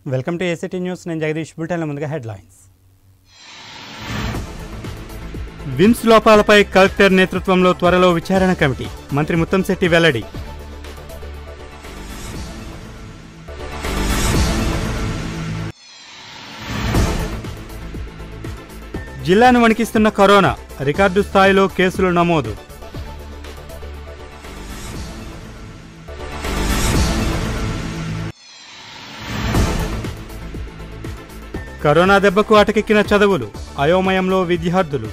welcome to ACT news నేను జగదీష్ బులెటిన్ల ముందుగా headlines VIMS లోపాలపై collector నేతృత్వంలో త్వరలో విచారణ కమిటీ మంత్రి ముత్తంశెట్టి వెల్లడి జిల్లాను వణికిస్తున్న కరోనా రికార్డు స్థాయిలో కేసులు నమోదు కరోనా దెబ్బకు అటకెక్కిన చదువులు అయోమయంలో విద్యార్థులు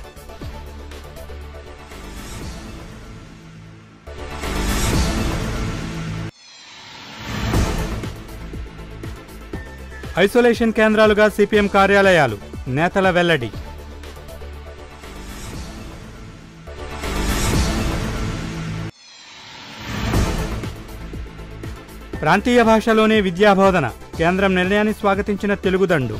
ఐసోలేషన్ కేంద్రాలుగా సిపిఎం కార్యాలయాలు నేతల వెల్లడి ప్రాంతీయ భాషలోనే విద్యాబోధన కేంద్రం నిర్ణయాన్ని స్వాగతించిన తెలుగుదండు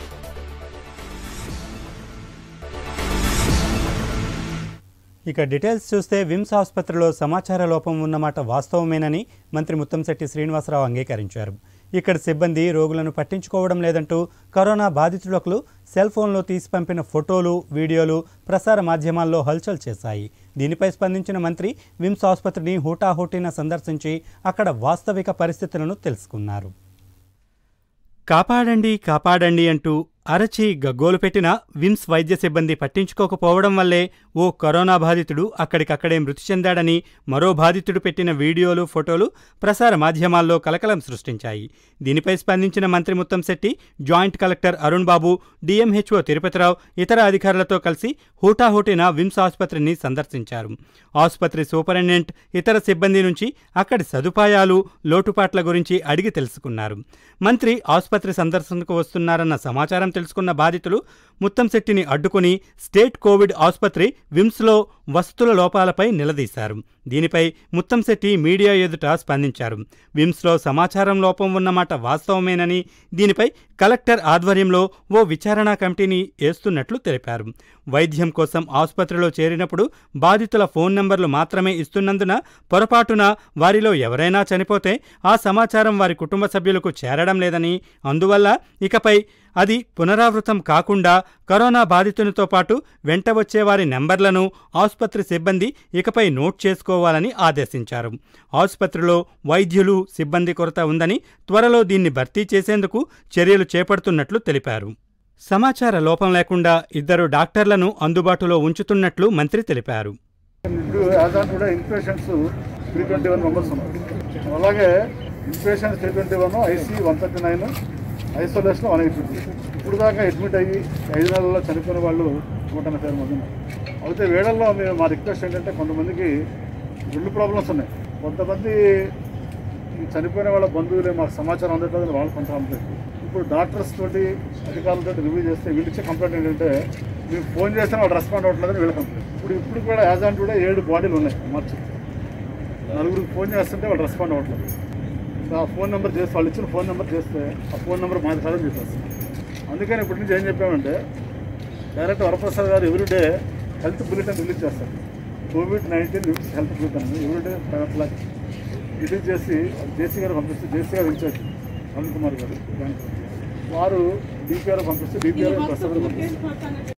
ఇక డీటెయిల్స్ చూస్తే విమ్స్ ఆసుపత్రిలో సమాచార లోపం ఉన్నమాట వాస్తవమేనని మంత్రి ముత్తంశెట్టి శ్రీనివాసరావు అంగీకరించారు ఇక్కడ సిబ్బంది రోగులను పట్టించుకోవడం లేదంటూ కరోనా బాధితులకు సెల్ ఫోన్లో తీసి పంపిన ఫోటోలు వీడియోలు ప్రసార మాధ్యమాల్లో హల్చల్ చేశాయి దీనిపై స్పందించిన మంత్రి విమ్స్ ఆసుపత్రిని హూటాహూటిన సందర్శించి అక్కడ వాస్తవిక పరిస్థితులను తెలుసుకున్నారు కాపాడండి కాపాడండి అంటూ అరచి గగ్గోలు పెట్టిన విమ్స్ వైద్య సిబ్బంది పట్టించుకోకపోవడం వల్లే ఓ కరోనా బాధితుడు అక్కడికక్కడే మృతి చెందాడని మరో బాధితుడు పెట్టిన వీడియోలు ఫోటోలు ప్రసార మాధ్యమాల్లో కలకలం సృష్టించాయి దీనిపై స్పందించిన మంత్రి Muttamsetti joint collector Arun Babu DMHO Tirupatirao ఇతర అధికారులతో కలిసి హూటాహూటిన విమ్స్ ఆసుపత్రిని సందర్శించారు ఆసుపత్రి సూపరింటెండెంట్ ఇతర సిబ్బంది నుంచి అక్కడి సదుపాయాలు లోటుపాట్ల గురించి అడిగి తెలుసుకున్నారు మంత్రి ఆసుపత్రి సందర్శనకు వస్తున్నారన్న సమాచారం తెలుసుకున్న బాధితులు ముత్తంశెట్టిని అడ్డుకుని స్టేట్ కోవిడ్ ఆసుపత్రి విమ్స్లో వసతుల లోపాలపై నిలదీశారు దీనిపై ముత్తంశెట్టి మీడియా ఎదుట స్పందించారు విమ్స్లో సమాచారం లోపం ఉన్నమాట వాస్తవమేనని దీనిపై కలెక్టర్ ఆధ్వర్యంలో ఓ విచారణా కమిటీని వేస్తున్నట్లు తెలిపారు వైద్యం కోసం ఆసుపత్రిలో చేరినప్పుడు బాధితుల ఫోన్ నంబర్లు మాత్రమే ఇస్తున్నందున పొరపాటున వారిలో ఎవరైనా చనిపోతే ఆ సమాచారం వారి కుటుంబ సభ్యులకు చేరడం లేదని అందువల్ల ఇకపై అది పునరావృతం కాకుండా కరోనా బాధితునితో పాటు వెంట వచ్చే వారి నెంబర్లను ఆసుపత్రి సిబ్బంది ఇకపై నోట్ చేసుకోవాలని ఆదేశించారు ఆసుపత్రిలో వైద్యులు సిబ్బంది కొరత ఉందని త్వరలో దీన్ని భర్తీ చేసేందుకు చర్యలు చేపడుతున్నట్లు తెలిపారు సమాచార లోపం లేకుండా ఇద్దరు డాక్టర్లను అందుబాటులో ఉంచుతున్నట్లు మంత్రి తెలిపారు ఇప్పుడు as on today inpatients three twenty one members ఉన్నారు అలాగే inpatients three twenty one ICU one thirty nine isolation one eighty ఇప్పుడు దాకా అడ్మిట్ అయ్యి ఐదు నెలల్లో చనిపోయిన వాళ్ళు నూట ఎనభై ఆరు మంది ఉన్నారు అయితే వేడల్లో మేము మా రిక్వెస్ట్ ఏంటంటే కొంతమందికి రెండు ప్రాబ్లమ్స్ ఉన్నాయి కొంతమంది ఈ చనిపోయిన వాళ్ళ బంధువులే మాకు సమాచారం అందట్లేదని వాళ్ళు కొంత కంప్లైంట్ ఇప్పుడు డాక్టర్స్ తోటి అధికారులతో రివ్యూ చేస్తే వీళ్ళు ఇచ్చే కంప్లైంట్ ఏంటంటే మీరు ఫోన్ చేస్తే వాళ్ళు రెస్పాండ్ అవ్వట్లేదని వీళ్ళ కంప్లైంట్ ఇప్పుడు ఇప్పుడు కూడా యాజ్ ఆన్ టుడే ఏడు బాడీలు ఉన్నాయి మార్చి నలుగురికి ఫోన్ చేస్తుంటే వాళ్ళు రెస్పాండ్ అవ్వట్లేదు ఆ ఫోన్ నెంబర్ చేస్తే వాళ్ళు ఇచ్చిన ఫోన్ నెంబర్ చేస్తే ఆ ఫోన్ నెంబర్ మాది కాదని చెప్పేస్తారు అందుకని ఇప్పటి నుంచి ఏం చెప్పామంటే direct Varaprasad garu everyday health bulletin release చేస్తారు covid nineteen news health bulletin everyday five o'clock release చేసి జేసీ గారు పంపిస్తే జేసీ గారు ఇన్ఛార్జ్ అరుణ్ కుమార్ గారు బ్యాంక్ వారు డిపిఆర్ పంపిస్తే డిపిఆర్ ప్రసాద్ గారు పంపిస్తారు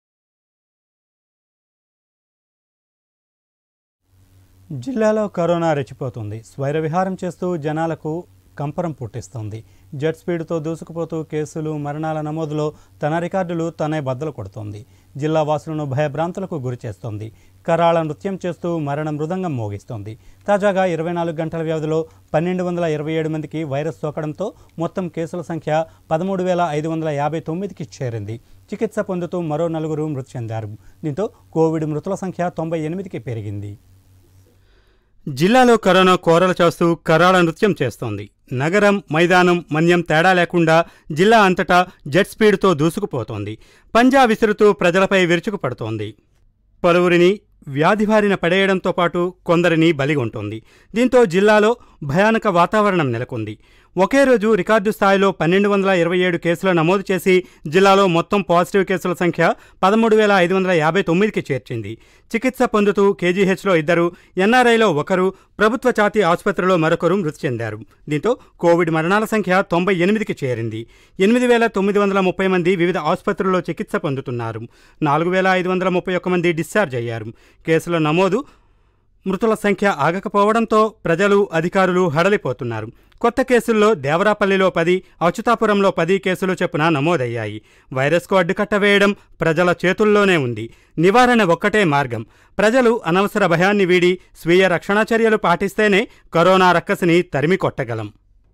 జిల్లాలో కరోనా రెచ్చిపోతుంది స్వైర విహారం చేస్తూ జనాలకు కంపరం పుట్టిస్తోంది జెట్ స్పీడ్తో దూసుకుపోతూ కేసులు మరణాల నమోదులో తన రికార్డులు తనే బద్దలు కొడుతోంది జిల్లా వాసులను భయభ్రాంతులకు గురి చేస్తోంది కరాళ నృత్యం చేస్తూ మరణ మృదంగం మోగిస్తోంది తాజాగా ఇరవై నాలుగు గంటల వ్యవధిలో పన్నెండు వందల ఇరవై ఏడు మందికి వైరస్ సోకడంతో మొత్తం కేసుల సంఖ్య పదమూడు వేల ఐదు వందల యాభై తొమ్మిదికి చేరింది చికిత్స పొందుతూ మరో నలుగురు మృతి చెందారు దీంతో కోవిడ్ మృతుల సంఖ్య తొంభై ఎనిమిదికి పెరిగింది జిల్లాలో కరోనా కోరలు చేస్తూ కరాళ నృత్యం చేస్తోంది నగరం మైదానం మన్యం తేడా లేకుండా జిల్లా అంతటా జెట్ స్పీడ్తో దూసుకుపోతోంది పంజా విసురుతూ ప్రజలపై విరుచుకుపడుతోంది పలువురిని వ్యాధి బారిన పడేయడంతో పాటు కొందరిని బలిగొంటోంది దీంతో జిల్లాలో భయానక వాతావరణం నెలకొంది ఒకే రోజు రికార్డు స్థాయిలో పన్నెండు వందల ఇరవై ఏడు కేసులు నమోదు చేసి జిల్లాలో మొత్తం పాజిటివ్ కేసుల సంఖ్య పదమూడు వేల ఐదు వందల యాభై తొమ్మిదికి చేర్చింది చికిత్స పొందుతూ కేజీహెచ్లో ఇద్దరు ఎన్ఆర్ఐలో ఒకరు ప్రభుత్వ ఛాతీ ఆసుపత్రిలో మరొకరు మృతి చెందారు దీంతో కోవిడ్ మరణాల సంఖ్య తొంభై ఎనిమిదికి చేరింది ఎనిమిది వేల తొమ్మిది వందల ముప్పై మంది వివిధ ఆసుపత్రుల్లో చికిత్స పొందుతున్నారు నాలుగు వేల ఐదు వందల ముప్పై ఒక్క మంది డిశ్చార్జ్ అయ్యారు కేసుల నమోదు మృతుల సంఖ్య ఆగకపోవడంతో ప్రజలు అధికారులు హడలిపోతున్నారు కొత్త కేసుల్లో దేవరాపల్లిలో పది అచ్యుతాపురంలో పది కేసులు చొప్పున నమోదయ్యాయి వైరస్కు అడ్డుకట్ట వేయడం ప్రజల చేతుల్లోనే ఉంది నివారణ ఒక్కటే మార్గం ప్రజలు అనవసర భయాన్ని వీడి స్వీయ రక్షణ చర్యలు పాటిస్తేనే కరోనా రక్కసిని తరిమి కొట్టగలం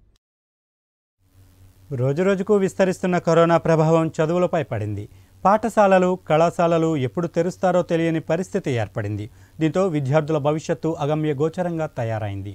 రోజురోజుకు విస్తరిస్తున్న కరోనా ప్రభావం చదువులపై పడింది పాఠశాలలు కళాశాలలు ఎప్పుడు తెరుస్తారో తెలియని పరిస్థితి ఏర్పడింది దీంతో విద్యార్థుల భవిష్యత్తు అగమ్య గోచరంగా తయారైంది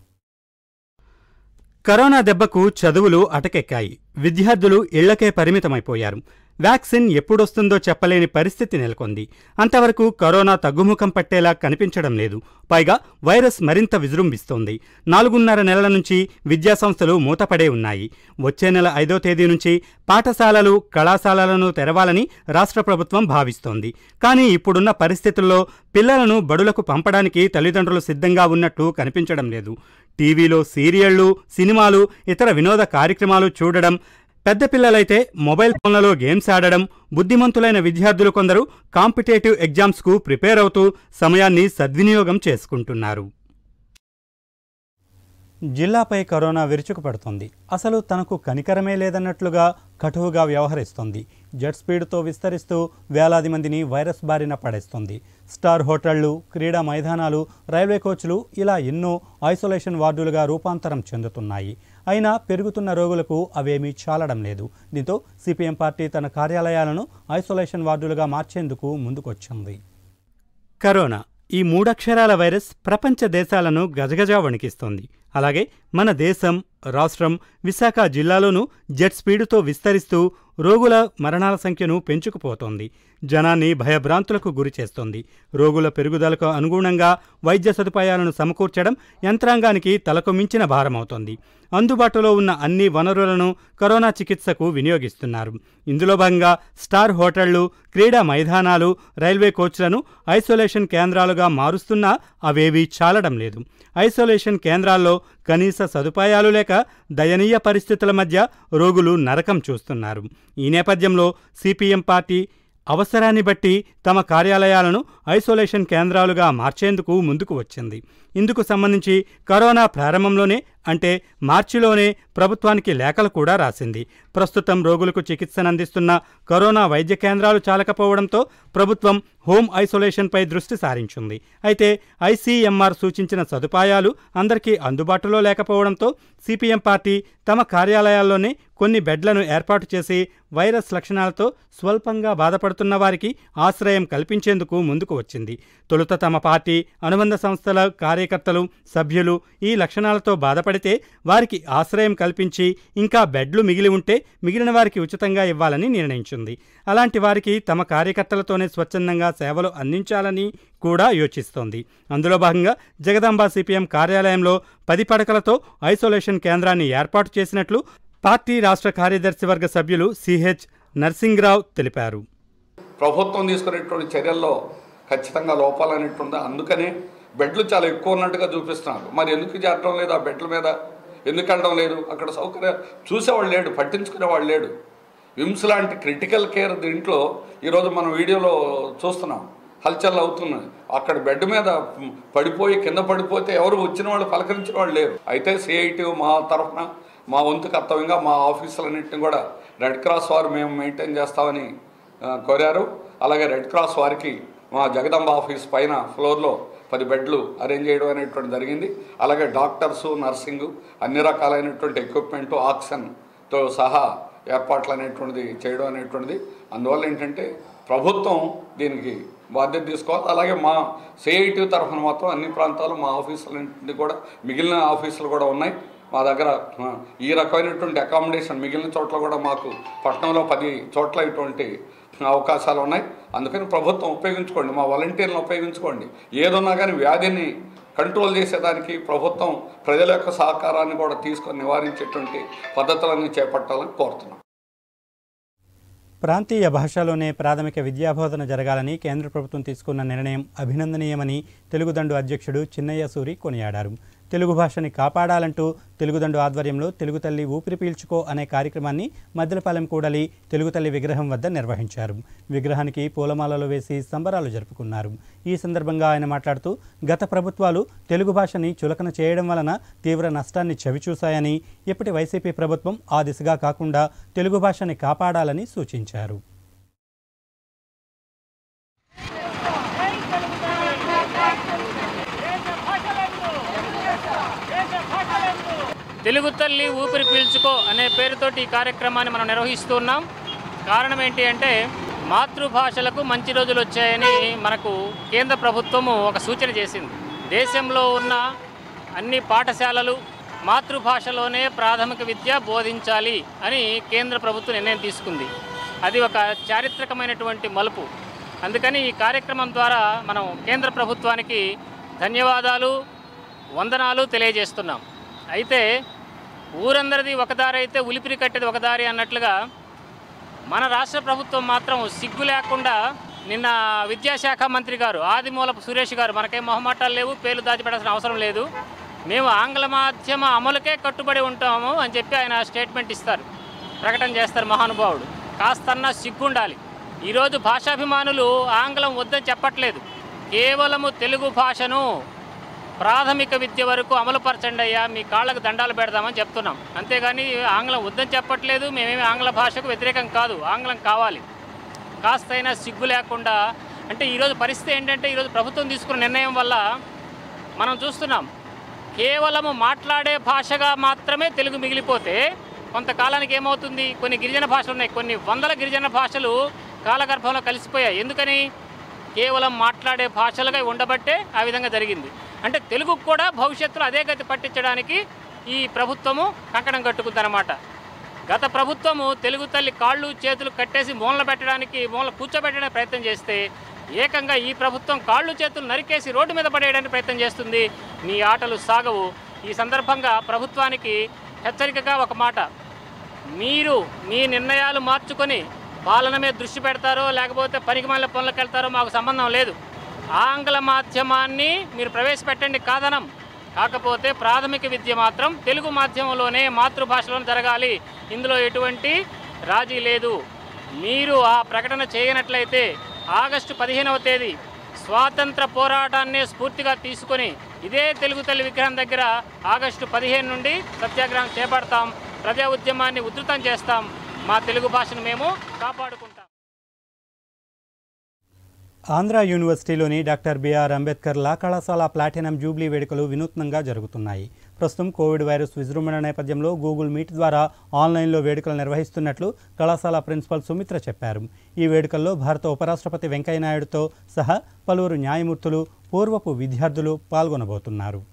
కరోనా దెబ్బకు చదువులు అటకెక్కాయి విద్యార్థులు ఇళ్లకే పరిమితమైపోయారు వ్యాక్సిన్ ఎప్పుడొస్తుందో చెప్పలేని పరిస్థితి నెలకొంది అంతవరకు కరోనా తగ్గుముఖం పట్టేలా కనిపించడం లేదు పైగా వైరస్ మరింత విజృంభిస్తోంది నాలుగున్నర నెలల నుంచి విద్యాసంస్థలు మూతపడే ఉన్నాయి వచ్చే నెల ఐదో తేదీ నుంచి పాఠశాలలు కళాశాలలను తెరవాలని రాష్ట్ర ప్రభుత్వం భావిస్తోంది కానీ ఇప్పుడున్న పరిస్థితుల్లో పిల్లలను బడులకు పంపడానికి తల్లిదండ్రులు సిద్ధంగా ఉన్నట్లు కనిపించడం లేదు టీవీలో సీరియళ్లు సినిమాలు ఇతర వినోద కార్యక్రమాలు చూడడం పెద్ద పిల్లలైతే మొబైల్ ఫోన్లలో గేమ్స్ ఆడడం బుద్ధిమంతులైన విద్యార్థులు కొందరు కాంపిటేటివ్ ఎగ్జామ్స్కు ప్రిపేర్ అవుతూ సమయాన్ని సద్వినియోగం చేసుకుంటున్నారు జిల్లాపై కరోనా విరుచుకుపడుతోంది అసలు తనకు కనికరమే లేదన్నట్లుగా కటువుగా వ్యవహరిస్తోంది జెట్ స్పీడ్తో విస్తరిస్తూ వేలాది మందిని వైరస్ బారిన పడేస్తోంది స్టార్ హోటళ్లు క్రీడా మైదానాలు రైల్వే కోచ్లు ఇలా ఎన్నో ఐసోలేషన్ వార్డులుగా రూపాంతరం చెందుతున్నాయి అయినా పెరుగుతున్న రోగులకు అవేమీ చాలడం లేదు దీంతో సిపిఎం పార్టీ తన కార్యాలయాలను ఐసోలేషన్ వార్డులుగా మార్చేందుకు ముందుకొచ్చింది కరోనా ఈ మూడక్షరాల వైరస్ ప్రపంచ దేశాలను గజగజా వణికిస్తోంది అలాగే మన దేశం రాష్ట్రం విశాఖ జిల్లాలోనూ జెట్ స్పీడుతో విస్తరిస్తూ రోగుల మరణాల సంఖ్యను పెంచుకుపోతోంది జనాన్ని భయభ్రాంతులకు గురి చేస్తోంది రోగుల పెరుగుదలకు అనుగుణంగా వైద్య సదుపాయాలను సమకూర్చడం యంత్రాంగానికి తలకు మించిన భారమవుతోంది అందుబాటులో ఉన్న అన్ని వనరులను కరోనా చికిత్సకు వినియోగిస్తున్నారు ఇందులో భాగంగా స్టార్ హోటళ్లు క్రీడా మైదానాలు రైల్వే కోచ్లను ఐసోలేషన్ కేంద్రాలుగా మారుస్తున్నా అవేవీ చాలడం లేదు ఐసోలేషన్ కేంద్రాల్లో కనీస సదుపాయాలు లేక దయనీయ పరిస్థితుల మధ్య రోగులు నరకం చూస్తున్నారు ఈ నేపథ్యంలో సిపిఎం పార్టీ అవసరాన్ని బట్టి తమ కార్యాలయాలను ఐసోలేషన్ కేంద్రాలుగా మార్చేందుకు ముందుకు వచ్చింది ఇందుకు సంబంధించి కరోనా ప్రారంభంలోనే అంటే మార్చిలోనే ప్రభుత్వానికి లేఖలు కూడా రాసింది ప్రస్తుతం రోగులకు చికిత్సనందిస్తున్న కరోనా వైద్య కేంద్రాలు చాలకపోవడంతో ప్రభుత్వం హోమ్ ఐసోలేషన్పై దృష్టి సారించింది అయితే ఐసీఎంఆర్ సూచించిన సదుపాయాలు అందరికీ అందుబాటులో లేకపోవడంతో సిపిఎం పార్టీ తమ కార్యాలయాల్లోనే కొన్ని బెడ్లను ఏర్పాటు చేసి వైరస్ లక్షణాలతో స్వల్పంగా బాధపడుతున్న వారికి ఆశ్రయం కల్పించేందుకు ముందుకు వచ్చింది తొలుత తమ పార్టీ అనుబంధ సంస్థల కార్యకర్తలు సభ్యులు ఈ లక్షణాలతో బాధపడితే వారికి ఆశ్రయం కల్పించి ఇంకా బెడ్లు మిగిలి ఉంటే మిగిలిన వారికి ఉచితంగా ఇవ్వాలని నిర్ణయించింది అలాంటి వారికి తమ కార్యకర్తలతోనే స్వచ్ఛందంగా సేవలు అందించాలని కూడా యోచిస్తోంది అందులో భాగంగా జగదాంబ సిపిఎం కార్యాలయంలో పది పడకలతో ఐసోలేషన్ కేంద్రాన్ని ఏర్పాటు చేసినట్లు పార్టీ రాష్ట్ర కార్యదర్శి వర్గ సభ్యులు సిహెచ్ నర్సింగ్రావు తెలిపారు ప్రభుత్వం తీసుకునేటువంటి చర్యల్లో ఖచ్చితంగా లోపాలు అనేటువంటి అందుకనే బెడ్లు చాలా ఎక్కువ ఉన్నట్టుగా చూపిస్తున్నారు మరి ఎందుకు చేరడం లేదు ఆ బెడ్ల మీద ఎందుకు వెళ్ళడం లేదు అక్కడ సౌకర్యం చూసేవాళ్ళు లేడు పట్టించుకునేవాళ్ళు లేడు విమ్స్ లాంటి క్రిటికల్ కేర్ దీంట్లో ఈరోజు మనం వీడియోలో చూస్తున్నాం హల్చల్ అవుతున్నాయి అక్కడ బెడ్ మీద పడిపోయి కింద పడిపోతే ఎవరు వచ్చిన వాళ్ళు పలకరించిన వాళ్ళు లేరు అయితే సిఐటి మా తరఫున మా వంతు కర్తవ్యంగా మా ఆఫీసులన్నింటినీ కూడా రెడ్ క్రాస్ వారు మేము మెయింటైన్ చేస్తామని ఆ, కోరారు అలాగే రెడ్ క్రాస్ వారికి మా జగదంబ ఆఫీస్ పైన ఫ్లోర్లో పది బెడ్లు అరేంజ్ చేయడం అనేటువంటి జరిగింది అలాగే డాక్టర్సు నర్సింగ్ అన్ని రకాలైనటువంటి ఎక్విప్మెంట్ ఆక్సిజన్తో సహా ఏర్పాట్లు అనేటువంటిది చేయడం అనేటువంటిది అందువల్ల ఏంటంటే ప్రభుత్వం దీనికి బాధ్యత తీసుకోవాలి అలాగే మా సిఐటి తరఫున మాత్రం అన్ని ప్రాంతాలు మా ఆఫీసులన్నింటినీ కూడా మిగిలిన ఆఫీసులు కూడా ఉన్నాయి మా దగ్గర ఆ, ఈ రకమైనటువంటి అకామిడేషన్ మిగిలిన చోట్ల కూడా మాకు పట్టణంలో పది చోట్ల ఇటువంటి అవకాశాలు ఉన్నాయి అందుకని ప్రభుత్వం ఉపయోగించుకోండి మా వాలంటీర్లను ఉపయోగించుకోండి ఏదున్నా కానీ వ్యాధిని కంట్రోల్ చేసేదానికి ప్రభుత్వం ప్రజల యొక్క సహకారాన్ని కూడా తీసుకొని నివారించేటువంటి పద్ధతులను చేపట్టాలని కోరుతున్నాం ప్రాంతీయ భాషలోనే ప్రాథమిక విద్యాబోధన జరగాలని కేంద్ర ప్రభుత్వం తీసుకున్న నిర్ణయం అభినందనీయమని తెలుగుదండు అధ్యక్షుడు చిన్నయ్య సూరి కొనియాడారు తెలుగు భాషని కాపాడాలంటూ తెలుగుదండు ఆధ్వర్యంలో తెలుగు తల్లి ఊపిరి పీల్చుకో అనే కార్యక్రమాన్ని మద్దెలపాలెం కూడలి తెలుగు తల్లి విగ్రహం వద్ద నిర్వహించారు విగ్రహానికి పూలమాలలు వేసి సంబరాలు జరుపుకున్నారు ఈ సందర్భంగా ఆయన మాట్లాడుతూ గత ప్రభుత్వాలు తెలుగు భాషని చులకన చేయడం వలన తీవ్ర నష్టాన్ని చవిచూశాయని ఇప్పటి వైసీపీ ప్రభుత్వం ఆ దిశగా కాకుండా తెలుగు భాషని కాపాడాలని సూచించారు తెలుగు తల్లి ఊపిరి పీల్చుకో అనే పేరుతోటి ఈ కార్యక్రమాన్ని మనం నిర్వహిస్తున్నాం కారణం ఏంటి అంటే మాతృభాషలకు మంచి రోజులు వచ్చాయని మనకు కేంద్ర ప్రభుత్వము ఒక సూచన చేసింది దేశంలో ఉన్న అన్ని పాఠశాలలు మాతృభాషలోనే ప్రాథమిక విద్య బోధించాలి అని కేంద్ర ప్రభుత్వం నిర్ణయం తీసుకుంది అది ఒక చారిత్రకమైనటువంటి మలుపు అందుకని ఈ కార్యక్రమం ద్వారా మనం కేంద్ర ప్రభుత్వానికి ధన్యవాదాలు వందనాలు తెలియజేస్తున్నాం అయితే ఊరందరిది ఒక దారి అయితే ఉలిపిరి కట్టేది ఒక దారి అన్నట్లుగా మన రాష్ట్ర ప్రభుత్వం మాత్రం సిగ్గు లేకుండా నిన్న విద్యాశాఖ మంత్రి గారు ఆదిమూలపు సురేష్ గారు మనకేం మొహమాటాలు లేవు పేర్లు దాచిపెట్టాల్సిన అవసరం లేదు మేము ఆంగ్ల మాధ్యమ అమలుకే కట్టుబడి ఉంటాము అని చెప్పి ఆయన స్టేట్మెంట్ ఇస్తారు ప్రకటన చేస్తారు మహానుభావుడు కాస్తన్నా సిగ్గుండాలి ఈరోజు భాషాభిమానులు ఆంగ్లం వద్దని చెప్పట్లేదు కేవలము తెలుగు భాషను ప్రాథమిక విద్య వరకు అమలుపరచండి అయ్యా మీ కాళ్ళకు దండాలు పెడదామని చెప్తున్నాం అంతేగాని ఆంగ్లం వద్దని చెప్పట్లేదు మేమేమి ఆంగ్ల భాషకు వ్యతిరేకం కాదు ఆంగ్లం కావాలి కాస్తైనా సిగ్గు లేకుండా అంటే ఈరోజు పరిస్థితి ఏంటంటే ఈరోజు ప్రభుత్వం తీసుకున్న నిర్ణయం వల్ల మనం చూస్తున్నాం కేవలము మాట్లాడే భాషగా మాత్రమే తెలుగు మిగిలిపోతే కొంతకాలానికి ఏమవుతుంది కొన్ని గిరిజన భాషలు ఉన్నాయి కొన్ని వందల గిరిజన భాషలు కాలగర్భంలో కలిసిపోయాయి ఎందుకని కేవలం మాట్లాడే భాషలుగా ఉండబట్టే ఆ విధంగా జరిగింది అంటే తెలుగుకు కూడా భవిష్యత్తులో అదే గతి పట్టించడానికి ఈ ప్రభుత్వము కంకణం కట్టుకుందన్నమాట గత ప్రభుత్వము తెలుగు తల్లి కాళ్ళు చేతులు కట్టేసి మూలన పెట్టడానికి మూల కూర్చోబెట్టడానికి ప్రయత్నం చేస్తే ఏకంగా ఈ ప్రభుత్వం కాళ్ళు చేతులు నరికేసి రోడ్డు మీద పడేయడానికి ప్రయత్నం చేస్తుంది నీ ఆటలు సాగవు ఈ సందర్భంగా ప్రభుత్వానికి హెచ్చరికగా ఒక మాట మీరు మీ నిర్ణయాలు మార్చుకొని పాలన మీద దృష్టి పెడతారో లేకపోతే పనికి మళ్ళీ పనులకు వెళ్తారో మాకు సంబంధం లేదు ఆంగ్ల మాధ్యమాన్ని మీరు ప్రవేశపెట్టండి కాదనం కాకపోతే ప్రాథమిక విద్య మాత్రం తెలుగు మాధ్యమంలోనే మాతృభాషలోనే జరగాలి ఇందులో ఎటువంటి రాజీ లేదు మీరు ఆ ప్రకటన చేయనట్లయితే ఆగస్టు పదిహేనవ తేదీ స్వాతంత్ర పోరాటాన్నే స్ఫూర్తిగా తీసుకొని ఇదే తెలుగు తల్లి విగ్రహం దగ్గర ఆగస్టు పదిహేను నుండి సత్యాగ్రహం చేపడతాం ప్రజా ఉద్యమాన్ని ఉధృతం చేస్తాం మా తెలుగు భాషను మేము కాపాడుకుంటాం ఆంధ్ర యూనివర్సిటీలోని డాక్టర్ బిఆర్ అంబేద్కర్ లా కళాశాల ప్లాటినం జూబ్లీ వేడుకలు వినూత్నంగా జరుగుతున్నాయి ప్రస్తుతం కోవిడ్ వైరస్ విజృంభణ నేపథ్యంలో గూగుల్ మీట్ ద్వారా ఆన్లైన్లో వేడుకలు నిర్వహిస్తున్నట్లు కళాశాల ప్రిన్సిపల్ సుమిత్ర చెప్పారు ఈ వేడుకల్లో భారత ఉపరాష్ట్రపతి వెంకయ్యనాయుడుతో సహా పలువురు న్యాయమూర్తులు పూర్వపు విద్యార్థులు పాల్గొనబోతున్నారు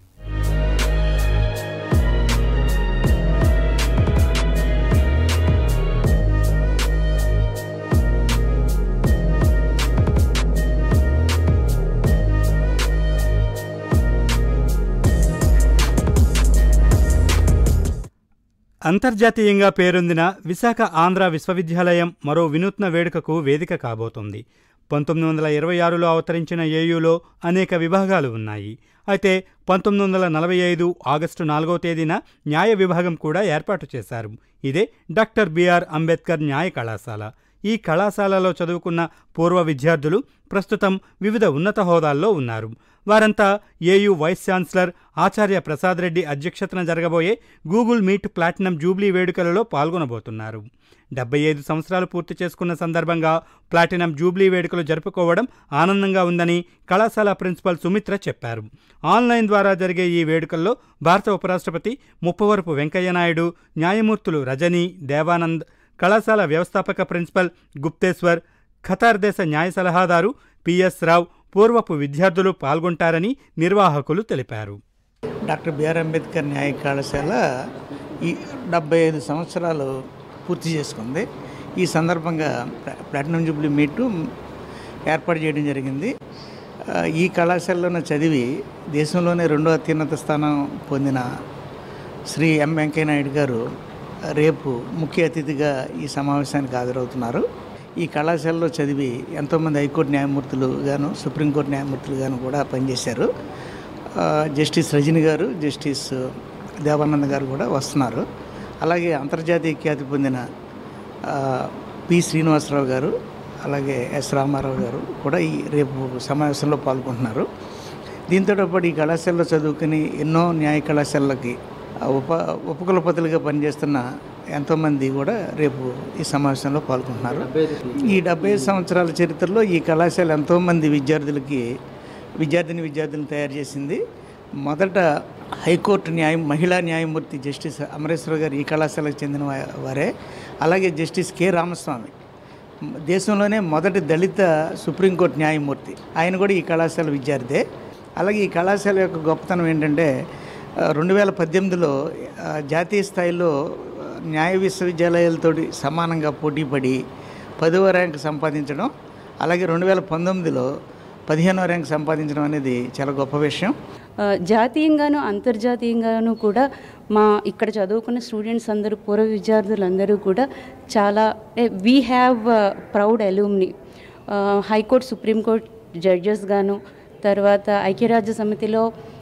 అంతర్జాతీయంగా పేరొందిన విశాఖ ఆంధ్ర విశ్వవిద్యాలయం మరో వినూత్న వేడుకకు వేదిక కాబోతోంది పంతొమ్మిది వందల ఇరవై ఆరులో అవతరించిన ఏయులో అనేక విభాగాలు ఉన్నాయి అయితే పంతొమ్మిది వందల నలభై ఐదు ఆగస్టు నాలుగో తేదీన న్యాయ విభాగం కూడా ఏర్పాటు చేశారు ఇదే డాక్టర్ బిఆర్ అంబేద్కర్ న్యాయ కళాశాల ఈ కళాశాలలో చదువుకున్న పూర్వ విద్యార్థులు ప్రస్తుతం వివిధ ఉన్నత హోదాల్లో ఉన్నారు వారంతా ఏయు వైస్ ఛాన్సలర్ ఆచార్య ప్రసాద్ రెడ్డి అధ్యక్షతన జరగబోయే గూగుల్ మీట్ ప్లాటినం జూబ్లీ వేడుకలలో పాల్గొనబోతున్నారు డెబ్బై ఐదు సంవత్సరాలు పూర్తి చేసుకున్న సందర్భంగా ప్లాటినం జూబ్లీ వేడుకలు జరుపుకోవడం ఆనందంగా ఉందని కళాశాల ప్రిన్సిపల్ సుమిత్ర చెప్పారు ఆన్లైన్ ద్వారా జరిగే ఈ వేడుకల్లో భారత ఉపరాష్ట్రపతి ముప్పవరపు వెంకయ్యనాయుడు న్యాయమూర్తులు రజనీ దేవానంద్ కళాశాల వ్యవస్థాపక ప్రిన్సిపల్ గుప్తేశ్వర్ ఖతార్ దేశ న్యాయ సలహాదారు పిఎస్ రావు పూర్వపు విద్యార్థులు పాల్గొంటారని నిర్వాహకులు తెలిపారు డాక్టర్ బిఆర్ అంబేద్కర్ న్యాయ కళాశాల ఈ డెబ్బై ఐదు సంవత్సరాలు పూర్తి చేసుకుంది ఈ సందర్భంగా ప్లా- ప్లాటినం జూబ్లీ మీటు ఏర్పాటు చేయడం జరిగింది ఆ, ఈ కళాశాలలోనే చదివి దేశంలోనే రెండో అత్యున్నత స్థానం పొందిన శ్రీ ఎం వెంకయ్యనాయుడు గారు రేపు ముఖ్య అతిథిగా ఈ సమావేశానికి హాజరవుతున్నారు ఈ కళాశాలలో చదివి ఎంతోమంది హైకోర్టు న్యాయమూర్తులు గాను సుప్రీంకోర్టు న్యాయమూర్తులు గాను కూడా పనిచేశారు ఆ, జస్టిస్ రజని గారు జస్టిస్ దేవానంద్ గారు కూడా వస్తున్నారు అలాగే అంతర్జాతీయ ఖ్యాతి పొందిన ఆ, పి శ్రీనివాసరావు గారు అలాగే ఎస్ రామారావు గారు కూడా ఈ రేపు సమావేశంలో పాల్గొంటున్నారు దీంతో పాటు ఈ కళాశాలలో చదువుకుని ఎన్నో న్యాయ కళాశాలలకి ఆ, ఉప ఉపకులపతులుగా పనిచేస్తున్న ఎంతోమంది కూడా రేపు ఈ సమావేశంలో పాల్గొంటున్నారు ఈ డెబ్బై ఐదు సంవత్సరాల చరిత్రలో ఈ కళాశాల ఎంతోమంది విద్యార్థులకి విద్యార్థిని విద్యార్థులను తయారు చేసింది మొదట హైకోర్టు న్యాయ మహిళా న్యాయమూర్తి జస్టిస్ అమరేశ్వర గారు ఈ కళాశాలకు చెందిన వా- వారే అలాగే జస్టిస్ కె రామస్వామి దేశంలోనే మొదటి దళిత సుప్రీంకోర్టు న్యాయమూర్తి ఆయన కూడా ఈ కళాశాల విద్యార్థే అలాగే ఈ కళాశాల యొక్క గొప్పతనం ఏంటంటే రెండు వేల పద్దెనిమిదిలో ఆ, జాతీయ స్థాయిలో ఆ, న్యాయ విశ్వవిద్యాలయాలతోటి సమానంగా పోటీపడి పదవ ర్యాంక్ సంపాదించడం అలాగే రెండు వేల పంతొమ్మిదిలో పదిహేనో ర్యాంక్ సంపాదించడం అనేది చాలా గొప్ప విషయం ఆ, జాతీయంగాను అంతర్జాతీయంగాను కూడా మా ఇక్కడ చదువుకున్న స్టూడెంట్స్ అందరూ పూర్వ విద్యార్థులందరూ కూడా చాలా we have proud alumni high court supreme court judges గాను తర్వాత ఐక్యరాజ్య సమితిలో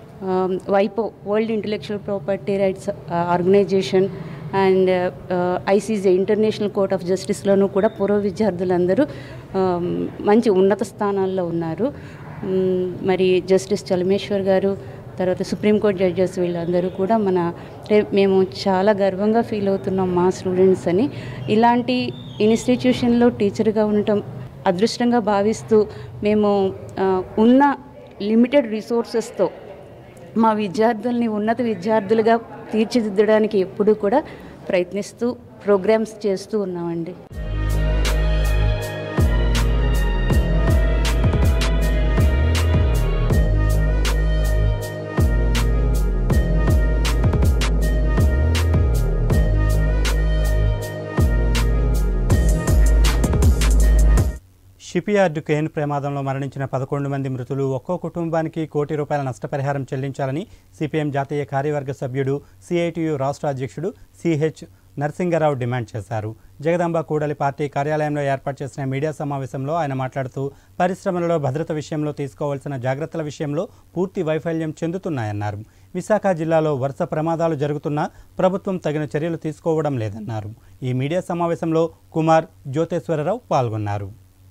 వైపో world intellectual property rights organisation and ICJ international court of జస్టిస్లోనూ కూడా పూర్వ విద్యార్థులందరూ ఆ, మంచి ఉన్నత స్థానాల్లో ఉన్నారు మ్, మరి జస్టిస్ చలమేశ్వర్ గారు తర్వాత సుప్రీంకోర్టు జడ్జెస్ వీళ్ళందరూ కూడా మన రే- మేము చాలా గర్వంగా ఫీల్ అవుతున్నాం మా స్టూడెంట్స్ అని ఇలాంటి ఇన్స్టిట్యూషన్లో టీచర్గా ఉండటం అదృష్టంగా భావిస్తూ మేము ఆ, ఉన్న లిమిటెడ్ రిసోర్సెస్తో మా విద్యార్థుల్ని ఉన్నత విద్యార్థులుగా తీర్చిదిద్దడానికి ఎప్పుడూ కూడా ప్రయత్నిస్తూ ప్రోగ్రామ్స్ చేస్తూ ఉన్నామండి షిప్యార్డ్ కేన్ ప్రమాదంలో మరణించిన పదకొండు మంది మృతులు ఒక్కో కుటుంబానికి కోటి రూపాయల నష్టపరిహారం చెల్లించాలని సిపిఎం జాతీయ కార్యవర్గ సభ్యుడు సిఐటియు రాష్ట్ర అధ్యక్షుడు సిహెచ్ నరసింగరావు డిమాండ్ చేశారు జగదాంబ కూడలి పార్టీ కార్యాలయంలో ఏర్పాటు చేసిన మీడియా సమావేశంలో ఆయన మాట్లాడుతూ పరిశ్రమలలో భద్రత విషయంలో తీసుకోవాల్సిన జాగ్రత్తల విషయంలో పూర్తి వైఫల్యం చెందుతున్నాయన్నారు విశాఖ జిల్లాలో వరుస ప్రమాదాలు జరుగుతున్నా ప్రభుత్వం తగిన చర్యలు తీసుకోవడం లేదన్నారు ఈ మీడియా సమావేశంలో కుమార్ జ్యోతేశ్వరరావు పాల్గొన్నారు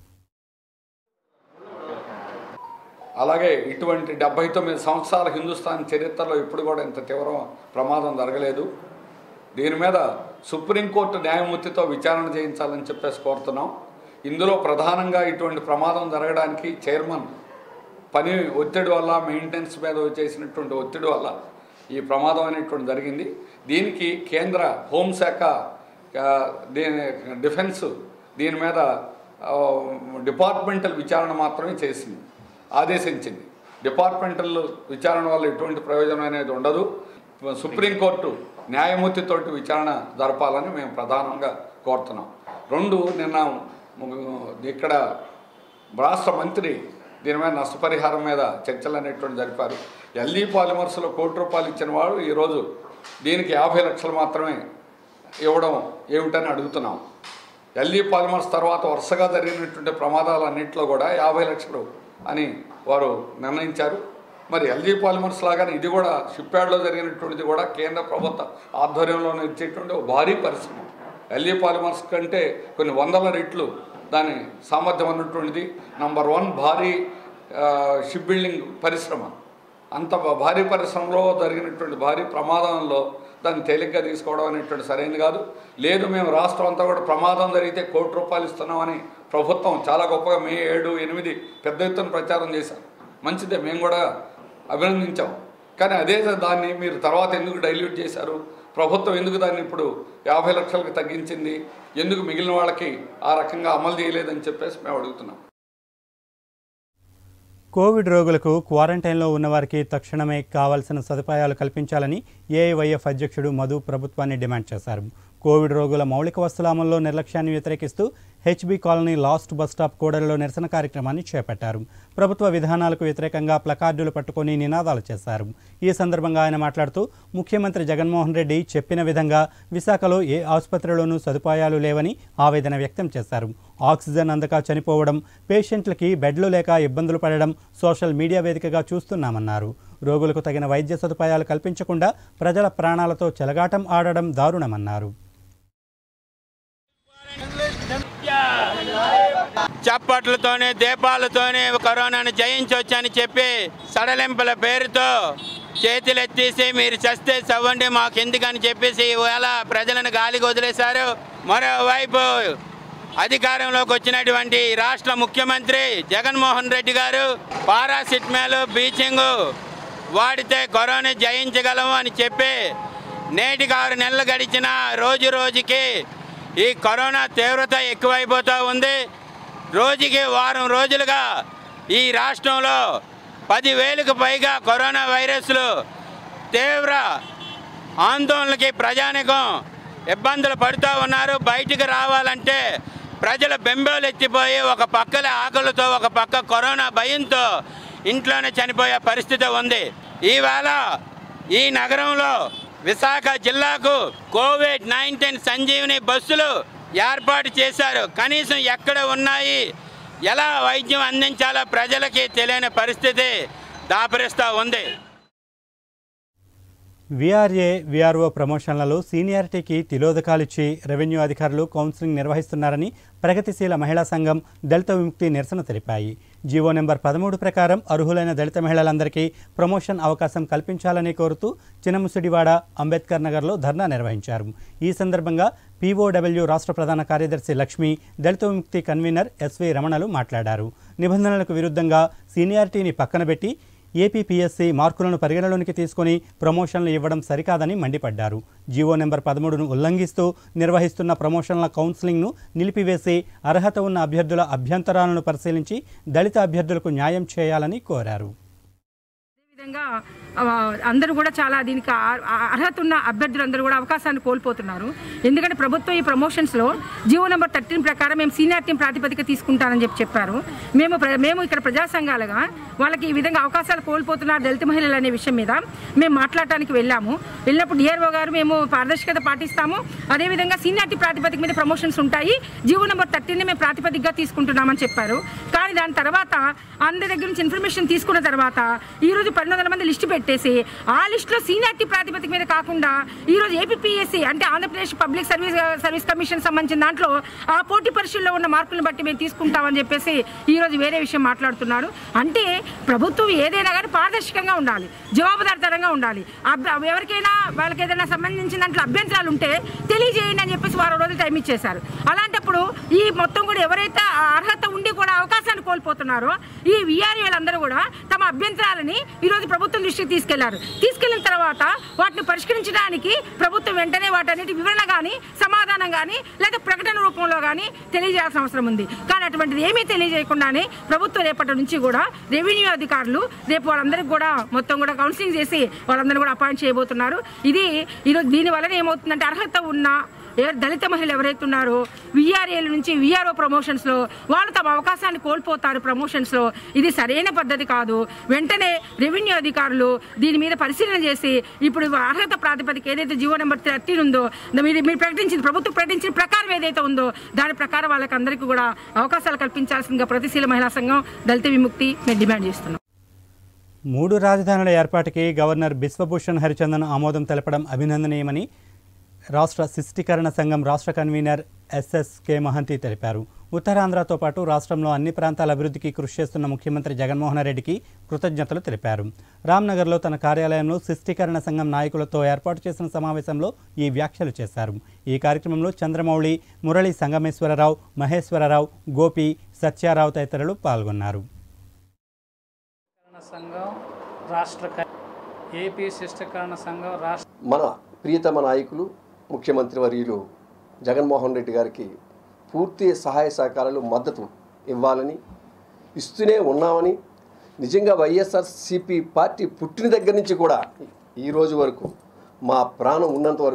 అలాగే ఇటువంటి డెబ్బై తొమ్మిది సంవత్సరాల హిందుస్థాన్ చరిత్రలో ఇప్పుడు కూడా ఇంత తీవ్ర ప్రమాదం జరగలేదు దీని మీద సుప్రీంకోర్టు న్యాయమూర్తితో విచారణ చేయించాలని చెప్పేసి కోరుతున్నాం ఇందులో ప్రధానంగా ఇటువంటి ప్రమాదం జరగడానికి చైర్మన్ పని ఒత్తిడి వల్ల మెయింటెనెన్స్ మీద చేసినటువంటి ఒత్తిడి వల్ల ఈ ప్రమాదం అనేటువంటి జరిగింది దీనికి కేంద్ర హోంశాఖ ఆ, దీని డిఫెన్స్ దీని మీద ఆ, డిపార్ట్మెంటల్ విచారణ మాత్రమే చేసింది ఆదేశించింది డిపార్ట్మెంటల్ విచారణ వల్ల ఎటువంటి ప్రయోజనం అనేది ఉండదు సుప్రీంకోర్టు న్యాయమూర్తితోటి విచారణ జరపాలని మేము ప్రధానంగా కోరుతున్నాం రెండు నిన్న ము- ఇక్కడ రాష్ట్ర మంత్రి దీని మీద నష్టపరిహారం మీద చర్చలు అనేటువంటి జరిపారు ఎల్ఈ పాలిమర్స్లో కోటి రూపాయలు ఇచ్చిన వాడు ఈరోజు దీనికి యాభై లక్షలు మాత్రమే ఇవ్వడం ఏమిటని అడుగుతున్నాం ఎల్ఈ పాలిమర్స్ తర్వాత వరుసగా జరిగినటువంటి ప్రమాదాలన్నింటిలో కూడా యాభై లక్షలు అని వారు నిర్ణయించారు మరి ఎల్జీ పాలిమర్స్ లాగానే ఇది కూడా షిప్యార్డ్లో జరిగినటువంటిది కూడా కేంద్ర ప్రభుత్వ ఆధ్వర్యంలో ఇచ్చేటువంటి ఒక భారీ పరిశ్రమ ఎల్ఈ పాలిమర్స్ కంటే కొన్ని వందల రెట్లు దాని సామర్థ్యం అన్నటువంటిది నంబర్ వన్ భారీ ఆ, షిప్ బిల్డింగ్ పరిశ్రమ అంత భా- భారీ పరిశ్రమలో జరిగినటువంటి భారీ ప్రమాదంలో దాన్ని తేలిగ్గా తీసుకోవడం అనేటువంటి సరైనది కాదు లేదు మేము రాష్ట్రం అంతా కూడా ప్రమాదం జరిగితే కోటి రూపాయలు ఇస్తున్నామని ప్రభుత్వం చాలా గొప్పగా మే ఏడు ఎనిమిది పెద్ద ఎత్తున ప్రచారం చేశారు మంచిదే మేము కూడా అభినందించాం కానీ అదే దాన్ని మీరు తర్వాత ఎందుకు డైల్యూట్ చేశారు ప్రభుత్వం ఎందుకు దాన్ని ఇప్పుడు యాభై లక్షలకు తగ్గించింది ఎందుకు మిగిలిన వాళ్ళకి ఆ రకంగా అమలు చేయలేదని చెప్పేసి మేము అడుగుతున్నాం కోవిడ్ రోగులకు క్వారంటైన్లో ఉన్నవారికి తక్షణమే కావాల్సిన సదుపాయాలు కల్పించాలని ఏఐవైఎఫ్ అధ్యక్షుడు మధు ప్రభుత్వాన్ని డిమాండ్ చేశారు కోవిడ్ రోగుల మౌలిక వస్తువుల అమల్లో నిర్లక్ష్యాన్ని వ్యతిరేకిస్తూ HB colony last bus stop కూడలిలో నిరసన కార్యక్రమాన్ని చేపట్టారు ప్రభుత్వ విధానాలకు వ్యతిరేకంగా ప్లకార్డులు పట్టుకొని నినాదాలు చేశారు ఈ సందర్భంగా ఆయన మాట్లాడుతూ ముఖ్యమంత్రి జగన్మోహన్ రెడ్డి చెప్పిన విధంగా విశాఖలో ఏ ఆసుపత్రిలోనూ సదుపాయాలు లేవని ఆవేదన వ్యక్తం చేశారు ఆక్సిజన్ అందక చనిపోవడం పేషెంట్లకి బెడ్లు లేక ఇబ్బందులు పడడం సోషల్ మీడియా వేదికగా చూస్తున్నామన్నారు రోగులకు తగిన వైద్య సదుపాయాలు కల్పించకుండా ప్రజల ప్రాణాలతో చెలగాటం ఆడడం దారుణమన్నారు చప్పట్లతోనే దీపాలతోనే కరోనాను జయించవచ్చని చెప్పి సడలింపుల పేరుతో చేతులెత్తేసి మీరు చస్తే చవ్వండి మాకు ఎందుకని చెప్పేసి ఇవాళ ప్రజలను గాలికి వదిలేశారు మరోవైపు అధికారంలోకి వచ్చినటువంటి రాష్ట్ర ముఖ్యమంత్రి జగన్మోహన్ రెడ్డి గారు పారాసిటమాల్ బీచింగ్ వాడితే కరోనా జయించగలము అని చెప్పి నేటికి ఆరు నెలలు గడిచిన రోజు రోజుకి ఈ కరోనా తీవ్రత ఎక్కువైపోతూ ఉంది రోజుకి వారం రోజులుగా ఈ రాష్ట్రంలో పదివేలకు పైగా కరోనా వైరస్లు తీవ్ర ఆందోళనకి ప్రజానికం ఇబ్బందులు పడుతూ ఉన్నారు బయటికి రావాలంటే ప్రజలు బెంబేలు ఎత్తిపోయి ఒక పక్కల ఆకలితో ఒక పక్క కరోనా భయంతో ఇంట్లోనే చనిపోయే పరిస్థితి ఉంది ఈవేళ ఈ నగరంలో విశాఖ జిల్లాకు కోవిడ్ నైన్టీన్ సంజీవిని బస్సులు ఏర్పాటు చేశారు కనీసం ఎక్కడ ఉన్నాయి ఎలా వైద్యం అందించాలో ప్రజలకి తెలియని పరిస్థితి దాపరిస్తూ ఉంది వీఆర్ఏ వీఆర్ఓ ప్రమోషన్లలో సీనియారిటీకి తిలోదకాలిచ్చి రెవెన్యూ అధికారులు కౌన్సిలింగ్ నిర్వహిస్తున్నారని ప్రగతిశీల మహిళా సంఘం దళిత విముక్తి నిరసన తెలిపాయి జీవో నెంబర్ పదమూడు ప్రకారం అర్హులైన దళిత మహిళలందరికీ ప్రమోషన్ అవకాశం కల్పించాలని కోరుతూ చినముసిడివాడ అంబేద్కర్ నగర్లో ధర్నా నిర్వహించారు ఈ సందర్భంగా పీఓడబ్ల్యూ రాష్ట్ర ప్రధాన కార్యదర్శి లక్ష్మి దళిత విముక్తి కన్వీనర్ ఎస్వి రమణలు మాట్లాడారు నిబంధనలకు విరుద్ధంగా సీనియారిటీని పక్కన పెట్టి ఏపీపీఎస్సీ మార్కులను పరిగణలోనికి తీసుకొని ప్రమోషన్లు ఇవ్వడం సరికాదని మండిపడ్డారు జీవో నెంబర్ పదమూడును ఉల్లంఘిస్తూ నిర్వహిస్తున్న ప్రమోషన్ల కౌన్సిలింగ్ను నిలిపివేసి అర్హత ఉన్న అభ్యర్థుల అభ్యంతరాలను పరిశీలించి దళిత అభ్యర్థులకు న్యాయం చేయాలని కోరారు విధంగా ఆ, అందరూ కూడా చాలా దీనికి ఆ- ఆ- అర్హత ఉన్న అభ్యర్థులందరూ కూడా అవకాశాన్ని కోల్పోతున్నారు ఎందుకంటే ప్రభుత్వం ఈ ప్రమోషన్స్లో జియో నెంబర్ థర్టీన్ ప్రకారం మేము సీనియారిటీ ప్రాతిపదిక తీసుకుంటానని చెప్పి చెప్పారు మేము ప్ర- మేము ఇక్కడ ప్రజా సంఘాలుగా వాళ్ళకి ఈ విధంగా అవకాశాలు కోల్పోతున్నారు దళిత మహిళలు అనే విషయం మీద మేము మాట్లాడటానికి వెళ్ళాము వెళ్ళినప్పుడు డిఆర్ఓ గారు మేము పారదర్శకత పాటిస్తాము అదేవిధంగా సీనియారిటీ ప్రాతిపదిక మీద ప్రమోషన్స్ ఉంటాయి జియో నెంబర్ థర్టీన్ మేము ప్రాతిపదికగా తీసుకుంటున్నామని చెప్పారు కానీ దాని తర్వాత అందరి దగ్గర నుంచి ఇన్ఫర్మేషన్ తీసుకున్న తర్వాత ఈ రోజు పన్నెండు వందల మంది లిస్టు పెట్టేసి ఆ లిస్టులో సీనియారిటీ ప్రాతిపదిక మీద కాకుండా ఈ రోజు ఏపీఎస్సీ అంటే Andhra Pradesh public service service commission సంబంధించిన దాంట్లో ఆ పోటీ పరీక్షల్లో ఉన్న మార్కులను బట్టి మేము తీసుకుంటామని చెప్పేసి ఈ రోజు వేరే విషయం మాట్లాడుతున్నారు అంటే ప్రభుత్వం ఏదైనా కానీ పారదర్శకంగా ఉండాలి జవాబుదారితనంగా ఉండాలి అబ్బ- ఎవరికైనా వాళ్ళకి ఏదైనా సంబంధించిన దాంట్లో అభ్యంతరాలు ఉంటే తెలియజేయండి అని చెప్పేసి వారం రోజులు టైం ఇచ్చేశారు అలాంటప్పుడు ఈ మొత్తం కూడా ఎవరైతే ఆ అర్హత ఉండి కూడా అవకాశాన్ని కోల్పోతున్నారో ఈ వీఆర్ఏలందరూ కూడా తమ అభ్యంతరాలని ఈ రోజు ప్రభుత్వం దృష్టికి తీసుకెళ్లారు తీసుకెళ్లిన తర్వాత వాటిని పరిష్కరించడానికి ప్రభుత్వం వెంటనే వాటన్నిటి వివరణ కానీ సమాధానం కానీ లేదా ప్రకటన రూపంలో కానీ తెలియజేయాల్సిన అవసరం ఉంది కానీ అటువంటిది ఏమీ తెలియజేయకుండానే ప్రభుత్వం రేపటి నుంచి కూడా రెవెన్యూ అధికారులు రేపు వాళ్ళందరికీ కూడా మొత్తం కూడా కౌన్సిలింగ్ చేసి వాళ్ళందరూ కూడా అపాయింట్ చేయబోతున్నారు ఇది ఈరోజు దీని వలన ఏమవుతుందంటే అర్హత ఉన్న ఎవరు దళిత మహిళలు ఎవరైతే ఉన్నారో విఆర్ఏల నుంచి విఆర్ఓ ప్రమోషన్స్లో వాళ్ళు తమ అవకాశాన్ని కోల్పోతారు ప్రమోషన్స్లో ఇది సరైన పద్ధతి కాదు వెంటనే రెవెన్యూ అధికారులు దీని మీద పరిశీలన చేసి ఇప్పుడు అర్హత ప్రాతిపదిక ఏదైతే జీవో నెంబర్ థర్టీన్ ఉందో మీరు మీరు ప్రకటించింది ప్రభుత్వం ప్రకటించిన ప్రకారం ఏదైతే ఉందో దాని ప్రకారం వాళ్ళకి అందరికీ కూడా అవకాశాలు కల్పించాల్సిందిగా ప్రతిశీల మహిళా సంఘం దళిత విముక్తి మేము డిమాండ్ చేస్తున్నాం మూడు రాజధానుల ఏర్పాటుకి గవర్నర్ బిశ్వభూషణ్ హరిచందన్ ఆమోదం తెలపడం అభినందనీయమని రాష్ట్ర శిష్టీకరణ సంఘం రాష్ట్ర కన్వీనర్ ఎస్ఎస్ కె మహంతి తెలిపారు ఉత్తరాంధ్రతో పాటు రాష్ట్రంలో అన్ని ప్రాంతాల అభివృద్ధికి కృషి చేస్తున్న ముఖ్యమంత్రి జగన్మోహన్ రెడ్డికి కృతజ్ఞతలు తెలిపారు రామ్నగర్లో తన కార్యాలయంలో శిష్టీకరణ సంఘం నాయకులతో ఏర్పాటు చేసిన సమావేశంలో ఈ వ్యాఖ్యలు చేశారు ఈ కార్యక్రమంలో చంద్రమౌళి మురళి సంగమేశ్వరరావు మహేశ్వరరావు గోపి సత్యారావు తదితరులు పాల్గొన్నారు శిష్టకరణ సంఘం రాష్ట్ర క- ఏపీ శిష్టకరణ సంఘం రాష్ట్ర మన ప్రియతమ నాయకులు ముఖ్యమంత్రి వర్యులు జగన్మోహన్ రెడ్డి గారికి పూర్తి సహాయ సహకారాలు మద్దతు ఇవ్వాలని ఇస్తూనే ఉన్నామని నిజంగా వైఎస్ఆర్సిపి పార్టీ పుట్టిన దగ్గర నుంచి కూడా ఈ రోజు వరకు మా ప్రాణం ఉన్నంత వరకు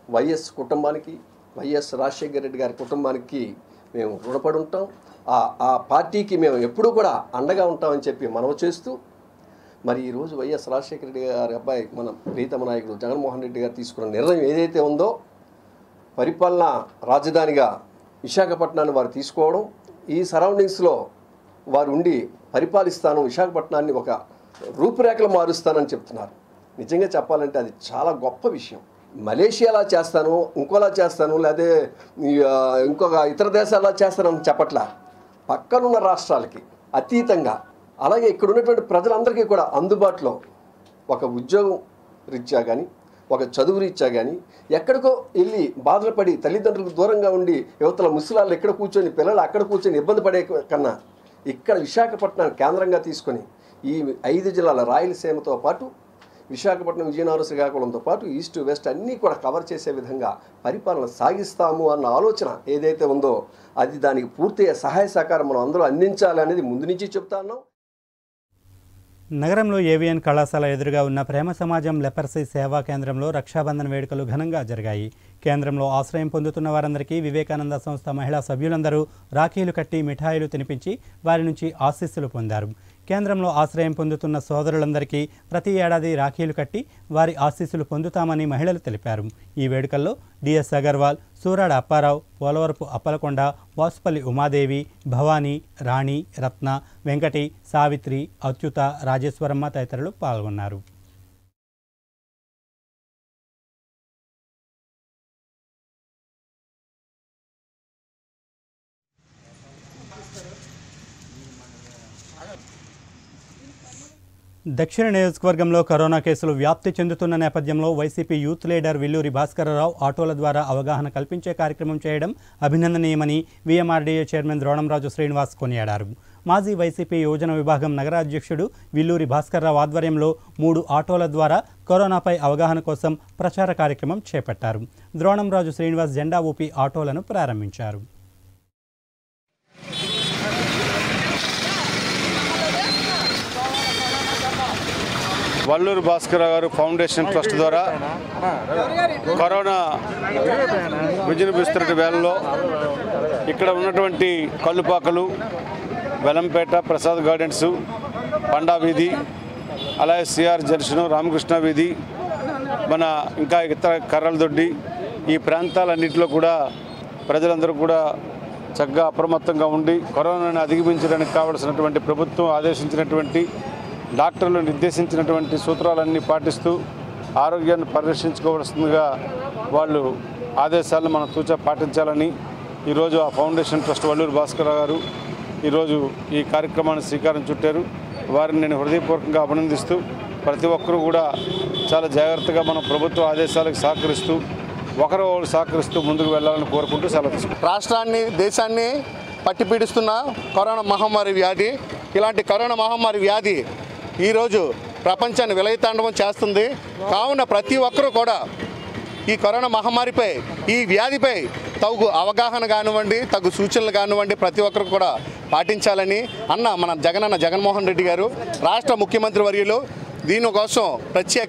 వైఎస్ కుటుంబానికి వైఎస్ రాజశేఖర రెడ్డి గారి కుటుంబానికి మేము రుణపడి ఉంటాం ఆ ఆ పార్టీకి మేము ఎప్పుడూ కూడా అండగా ఉంటామని చెప్పి మనవి చేస్తూ మరి ఈరోజు వైఎస్ రాజశేఖర రెడ్డి గారి అబ్బాయి మన ప్రీతమ నాయకుడు జగన్మోహన్ రెడ్డి గారు తీసుకున్న నిర్ణయం ఏదైతే ఉందో పరిపాలన రాజధానిగా విశాఖపట్నాన్ని వారు తీసుకోవడం ఈ సరౌండింగ్స్లో వారు ఉండి పరిపాలిస్తాను విశాఖపట్నాన్ని ఒక రూపురేఖలు మారుస్తానని చెప్తున్నారు నిజంగా చెప్పాలంటే అది చాలా గొప్ప విషయం మలేషియాలా చేస్తాను ఇంకోలా చేస్తాను లేదా ఈ, ఆ, ఇంకొక ఇతర దేశాలా చేస్తానని చెప్పట్లా పక్కనున్న రాష్ట్రాలకి అతీతంగా అలాగే ఇక్కడ ఉన్నటువంటి ప్రజలందరికీ కూడా అందుబాటులో ఒక ఉద్యోగం రీత్యా కానీ ఒక చదువు రీత్యా కానీ ఎక్కడికో వెళ్ళి బాధలు పడి తల్లిదండ్రులకు దూరంగా ఉండి యువతల ముసలాళ్ళు ఎక్కడ కూర్చొని పిల్లలు అక్కడ కూర్చొని ఇబ్బంది పడే కన్నా ఇక్కడ విశాఖపట్నం కేంద్రంగా తీసుకొని ఈ ఐదు జిల్లాల రాయలసీమతో పాటు విశాఖపట్నం విజయనగరం శ్రీకాకుళంతో పాటు ఈస్ట్ వెస్ట్ అన్నీ కూడా కవర్ చేసే విధంగా పరిపాలన సాగిస్తాము అన్న ఆలోచన ఏదైతే ఉందో అది దానికి పూర్తిగా సహాయ సహకారం మనం అందరూ అందించాలి అనేది ముందు నుంచి చెప్తా ఉన్నాం నగరంలో ఏవిఎన్ కళాశాల ఎదురుగా ఉన్న ప్రేమ సమాజం లెపర్సీ సేవా కేంద్రంలో రక్షాబంధన్ వేడుకలు ఘనంగా జరిగాయి కేంద్రంలో ఆశ్రయం పొందుతున్న వారందరికీ వివేకానంద సంస్థ మహిళా సభ్యులందరూ రాఖీలు కట్టి మిఠాయిలు తినిపించి వారి నుంచి ఆశీస్సులు పొందారు కేంద్రంలో ఆశ్రయం పొందుతున్న సోదరులందరికీ ప్రతి ఏడాది రాఖీలు కట్టి వారి ఆశీస్సులు పొందుతామని మహిళలు తెలిపారు ఈ వేడుకల్లో డిఎస్ అగర్వాల్ సూరాడ అప్పారావు పోలవరపు అప్పలకొండ వాసుపల్లి ఉమాదేవి భవానీ రాణి రత్న వెంకటి సావిత్రి అచ్యుత రాజేశ్వరమ్మ తదితరులు పాల్గొన్నారు దక్షిణ నియోజకవర్గంలో కరోనా కేసులు వ్యాప్తి చెందుతున్న నేపథ్యంలో వైసీపీ యూత్ లీడర్ విల్లూరి భాస్కరరావు ఆటోల ద్వారా అవగాహన కల్పించే కార్యక్రమం చేయడం అభినందనీయమని వీఎంఆర్డీఏ చైర్మన్ ద్రోణంరాజు శ్రీనివాస్ కొనియాడారు మాజీ వైసీపీ యోజన విభాగం నగరాధ్యక్షుడు విల్లూరి భాస్కర్రావు ఆధ్వర్యంలో మూడు ఆటోల ద్వారా కరోనాపై అవగాహన కోసం ప్రచార కార్యక్రమం చేపట్టారు ద్రోణంరాజు శ్రీనివాస్ జెండా ఊపి ఆటోలను ప్రారంభించారు వల్లూరు భాస్కర్ గారు ఫౌండేషన్ ట్రస్ట్ ద్వారా కరోనా విజృంభిస్తున్న వేళలో ఇక్కడ ఉన్నటువంటి కల్లుపాకలు వెలంపేట ప్రసాద్ గార్డెన్స్ పండా వీధి అలాగే సిఆర్ జంక్షన్ రామకృష్ణ వీధి మన ఇంకా ఇతర కర్రలదొడ్డి ఈ ప్రాంతాలన్నింటిలో కూడా ప్రజలందరూ కూడా చక్కగా అప్రమత్తంగా ఉండి కరోనాను అధిగమించడానికి కావలసినటువంటి ప్రభుత్వం ఆదేశించినటువంటి డాక్టర్లు నిర్దేశించినటువంటి సూత్రాలన్నీ పాటిస్తూ ఆరోగ్యాన్ని పరిరక్షించుకోవాల్సిందిగా వాళ్ళు ఆదేశాలను మనం తూచా పాటించాలని ఈరోజు ఆ ఫౌండేషన్ ట్రస్ట్ వల్లూరు భాస్కర్ గారు ఈరోజు ఈ కార్యక్రమాన్ని శ్రీకారం చుట్టారు వారిని నేను హృదయపూర్వకంగా అభినందిస్తూ ప్రతి ఒక్కరూ కూడా చాలా జాగ్రత్తగా మన ప్రభుత్వ ఆదేశాలకు సహకరిస్తూ ఒకరు ఒకరు సహకరిస్తూ ముందుకు వెళ్ళాలని కోరుకుంటూ సెలవు తీసుకుంటాం రాష్ట్రాన్ని దేశాన్ని పట్టిపీడిస్తున్న కరోనా మహమ్మారి వ్యాధి ఇలాంటి కరోనా మహమ్మారి వ్యాధి ఈరోజు ప్రపంచాన్ని విలయతాండవం చేస్తుంది కావున ప్రతి ఒక్కరూ కూడా ఈ కరోనా మహమ్మారిపై ఈ వ్యాధిపై తగు అవగాహన కానివ్వండి తగు సూచనలు కానివ్వండి ప్రతి ఒక్కరు కూడా పాటించాలని అన్న మన జగనన్న జగన్మోహన్ రెడ్డి గారు రాష్ట్ర ముఖ్యమంత్రి వర్యులు దీనికోసం ప్రత్యేక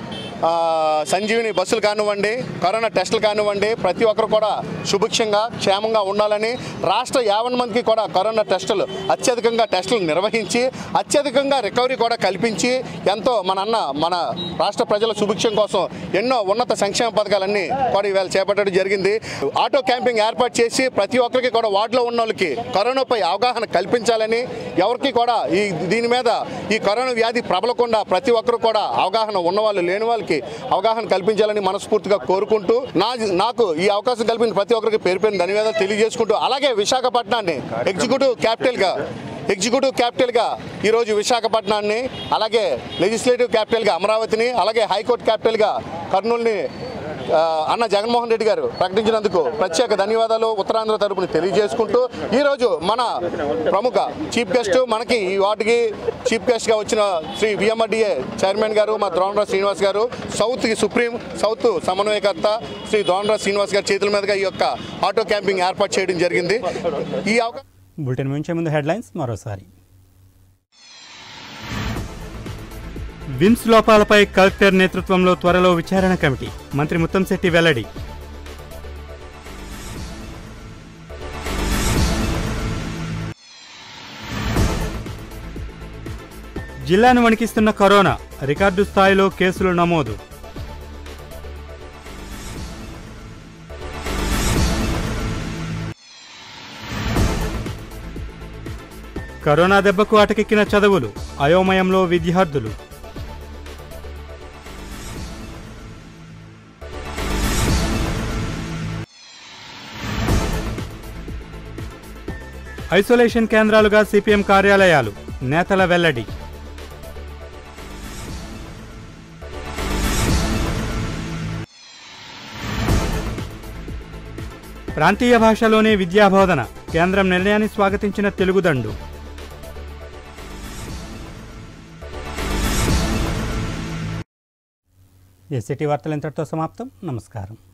ఆ, సంజీవిని బస్సులు కానివ్వండి కరోనా టెస్టులు కానివ్వండి ప్రతి ఒక్కరు కూడా సుభిక్షంగా క్షేమంగా ఉండాలని రాష్ట్ర యావన్ మందికి కూడా కరోనా టెస్టులు అత్యధికంగా టెస్టులు నిర్వహించి అత్యధికంగా రికవరీ కూడా కల్పించి ఎంతో మన అన్న మన రాష్ట్ర ప్రజల సుభిక్షం కోసం ఎన్నో ఉన్నత సంక్షేమ పథకాలన్నీ కూడా ఇవాళ చేపట్టడం జరిగింది ఆటో క్యాంపింగ్ ఏర్పాటు చేసి ప్రతి ఒక్కరికి కూడా వార్డులో ఉన్న వాళ్ళకి కరోనాపై అవగాహన కల్పించాలని ఎవరికి కూడా ఈ దీని మీద ఈ కరోనా వ్యాధి ప్రబలకుండా ప్రతి ఒక్కరు కూడా అవగాహన ఉన్నవాళ్ళు లేని వాళ్ళకి అవగాహన కల్పించాలని మనస్ఫూర్తిగా కోరుకుంటూ నా నాకు ఈ అవకాశం కల్పించిన ప్రతి ఒక్కరికి పేరు పేరు ధన్యవాదాలు తెలియజేసుకుంటూ అలాగే విశాఖపట్నాన్ని ఎగ్జిక్యూటివ్ క్యాపిటల్గా ఎగ్జిక్యూటివ్ క్యాపిటల్గా ఈరోజు విశాఖపట్నాన్ని అలాగే లెజిస్లేటివ్ క్యాపిటల్గా అమరావతిని అలాగే హైకోర్టు క్యాపిటల్గా కర్నూలుని ఆ, అన్న జగన్మోహన్ రెడ్డి గారు ప్రకటించినందుకు ప్రత్యేక ధన్యవాదాలు ఉత్తరాంధ్ర తరపున తెలియజేసుకుంటూ ఈరోజు మన ప్రముఖ చీఫ్ గెస్ట్ మనకి ఈ వార్డుకి చీఫ్ గెస్ట్గా వచ్చిన శ్రీ విఎంఆర్డిఏ చైర్మన్ గారు మా ద్రోణరాజ్ శ్రీనివాస్ గారు సౌత్కి సుప్రీం సౌత్ సమన్వయకర్త శ్రీ ద్రోణరాజ్ శ్రీనివాస్ గారి చేతుల మీదుగా ఈ యొక్క ఆటో క్యాంపింగ్ ఏర్పాటు చేయడం జరిగింది ఈ అవకాశం బులెటిన్ ముంచే ముందు హెడ్లైన్స్ మరోసారి విమ్స్ లోపాలపై కలెక్టర్ నేతృత్వంలో త్వరలో విచారణ కమిటీ మంత్రి ముత్తంశెట్టి వెల్లడి జిల్లాను వణికిస్తున్న కరోనా రికార్డు స్థాయిలో కేసులు నమోదు కరోనా దెబ్బకు అటకెక్కిన చదువులు అయోమయంలో విద్యార్థులు ఐసోలేషన్ కేంద్రాలుగా సిపిఎం కార్యాలయాలు నేతల వెల్లడి ప్రాంతీయ భాషలోనే విద్యాబోధన కేంద్రం నిర్ణయాన్ని స్వాగతించిన తెలుగుదండు ఎస్సిటీ వార్తలు ఇంతటితో సమాప్తం నమస్కారం